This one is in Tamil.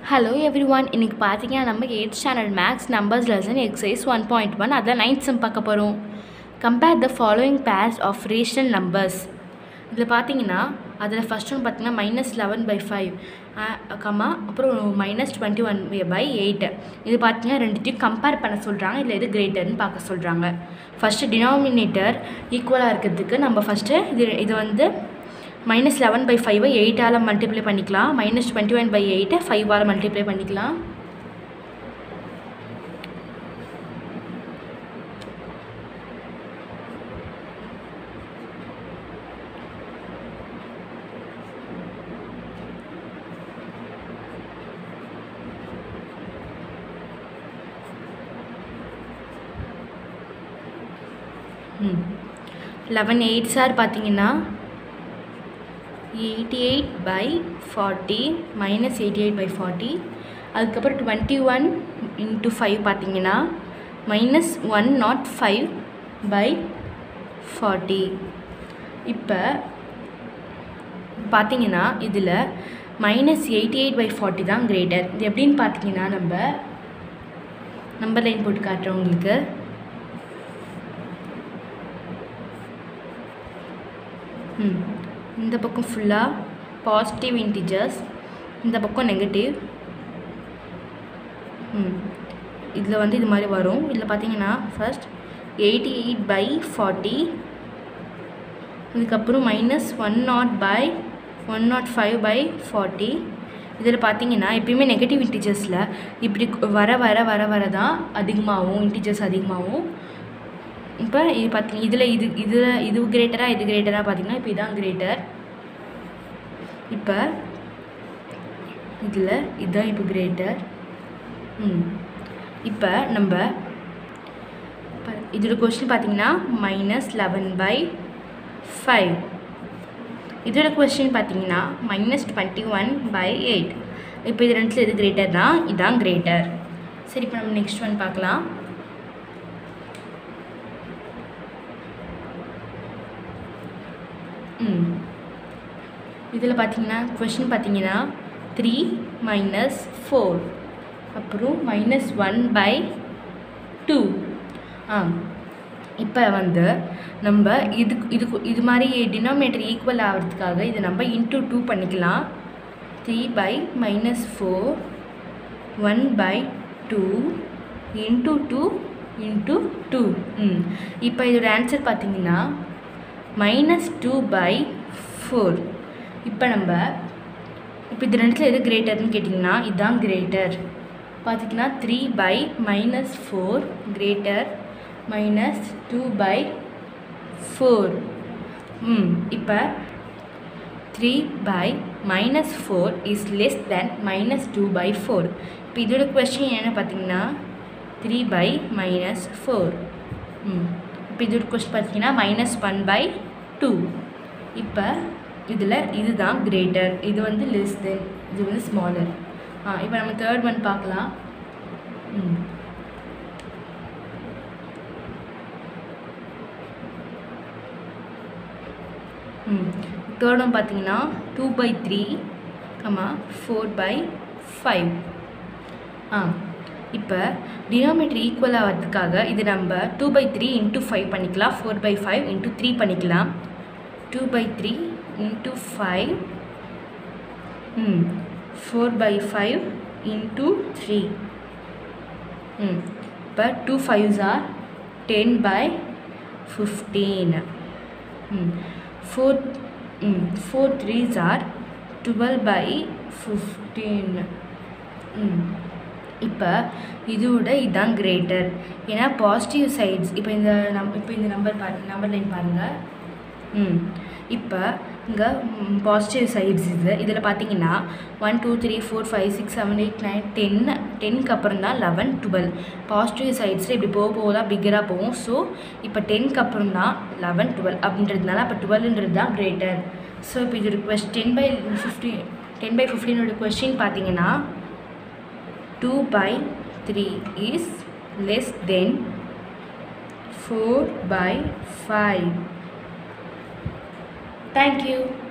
ஹலோ எவ்ரி ஒன் இன்றைக்கி பார்த்தீங்கன்னா நம்ம eight standard maths numbers lesson exercise one point one அதில் நைன்த் சம் பார்க்க போகிறோம் compare the following pairs of rational numbers இதில் பார்த்தீங்கன்னா அதில் ஃபஸ்ட் ஒன் பார்த்தீங்கன்னா minus eleven by five comma அப்புறம் minus twenty one by eight இது பார்த்தீங்கன்னா ரெண்டுத்தையும் கம்பேர் பண்ண சொல்கிறாங்க இதில் எது கிரேட்டர்னு பார்க்க சொல்கிறாங்க ஃபஸ்ட்டு டினாமினேட்டர் ஈக்குவலாக இருக்கிறதுக்கு நம்ம ஃபஸ்ட்டு இது இது வந்து மைனஸ் லெவன் பை ஃபைவை எயிட்டால் மல்டிப்ளை பண்ணிக்கலாம் மைனஸ் டுவெண்ட்டி ஒன் பை எயிட்டை ஃபைவால் மல்டிப்ளை பண்ணிக்கலாம் ம் லெவன் எயிட் சார் பார்த்தீங்கன்னா eighty eight by forty minus eighty eight by forty அதுக்கப்புறம் டுவெண்ட்டி ஒன் இன்ட்டு ஃபைவ் பார்த்தீங்கன்னா minus one naught five by forty இப்போ பார்த்தீங்கன்னா இதில் minus eighty eight by forty தான் கிரேட்டர் இது எப்படின்னு பார்த்தீங்கன்னா நம்ம நம்பர் லைன் போட்டு காட்டுறோம் உங்களுக்கு ம் இந்த பக்கம் ஃபுல்லாக பாசிட்டிவ் இன்டிஜர்ஸ் இந்த பக்கம் நெகட்டிவ் ம் இதில் வந்து இது மாதிரி வரும் இதில் பார்த்தீங்கன்னா first eighty eight by forty இதுக்கப்புறம் minus one naught by one naught five by forty இதில் பார்த்தீங்கன்னா எப்பயுமே நெகட்டிவ் இன்டிஜர்ஸில் இப்படி வர வர வர வர தான் அதிகமாகும் இன்டிஜர்ஸ் அதிகமாகும் இப்போ இது பார்த்தீங்க இதில் இது இதில் இது கிரேட்டராக இது கிரேட்டராக பார்த்தீங்கன்னா இப்போ இதான் கிரேட்டர் இப்போ இதில் இதுதான் இப்போ கிரேட்டர் ம் இப்போ நம்ம இதோட கொஸ்டின் பார்த்தீங்கன்னா மைனஸ் லெவன் பை ஃபைவ் இதோட கொஸ்டின் பார்த்தீங்கன்னா minus twenty one by eight இப்போ இது ரெண்டுத்தில் எது கிரேட்டர் தான் இதான் கிரேட்டர் சரி இப்போ நம்ம நெக்ஸ்ட் ஒன் பார்க்கலாம் ம் இதில் பார்த்தீங்கன்னா கொஷின் பார்த்தீங்கன்னா த்ரீ மைனஸ் ஃபோர் அப்புறம் மைனஸ் ஒன் பை டூ ஆ இப்போ வந்து நம்ம இது இது இது மாதிரி டினாமினேட்டர் ஈக்குவல் ஆகிறதுக்காக இது நம்ம இன்ட்டு டூ பண்ணிக்கலாம் three by minus four one by two into two into two ம் இப்போ இதோட ஆன்சர் பார்த்தீங்கன்னா மைனஸ் டூ பை ஃபோர் இப்போ நம்ம இப்போ இது ரெண்டுத்தில் எது கிரேட்டர்னு கேட்டிங்கன்னா இதுதான் கிரேட்டர் பார்த்திங்கன்னா three by minus four greater minus two by four ம் இப்போ three by minus four is less than minus two by four இப்போ இதோட கொஸ்டின் என்ன பார்த்தீங்கன்னா த்ரீ பை மைனஸ் ஃபோர் ம் இப்போ இதோட கொஸ்டின் பார்த்தீங்கன்னா மைனஸ் ஒன் பை டூ இப்போ இதில் இதுதான் கிரேட்டர் இது வந்து லெஸ் தென் இது வந்து ஸ்மாலர் ஆ இப்போ நம்ம தேர்ட் ஒன் பார்க்கலாம் ம் ம் தேர்ட் ஒன் பார்த்தீங்கன்னா two by three comma four by five ஆ இப்போ டினாமினேட்டர் ஈக்குவல் ஆகிறதுக்காக இது நம்ம two by three into five பண்ணிக்கலாம் four by five into three பண்ணிக்கலாம் two by three into five ம் four by five into three ம் இப்போ two fives are ten by fifteen ம் ஃபோர் ம் four threes are twelve by fifteen ம் இப்போ இதோட இதுதான் கிரேட்டர் ஏன்னா பாசிட்டிவ் சைட்ஸ் இப்போ இந்த நம் இப்போ இந்த நம்பர் பாரு நம்பர் லைன் பாருங்கள் ம் இப்போ இங்கே பாசிட்டிவ் சைட்ஸ் இது இதில் பார்த்தீங்கன்னா one two three four five six seven eight nine ten டென்க்கு அப்புறம் தான் லெவன் டுவெல் பாசிட்டிவ் சைட்ஸில் இப்படி போக போக தான் பிக்கராக போகும் ஸோ இப்போ டென்க்கு அப்புறம் தான் லெவன் டுவெல் அப்படின்றதுனால அப்போ டுவெல்ன்றது தான் கிரேட்டர் ஸோ இப்போ இதோட cost ten by fifteen ten by ஃபிஃப்டீனோட கொஸ்டின் பார்த்தீங்கன்னா 2 by 3 is less than 4 by 5. Thank you.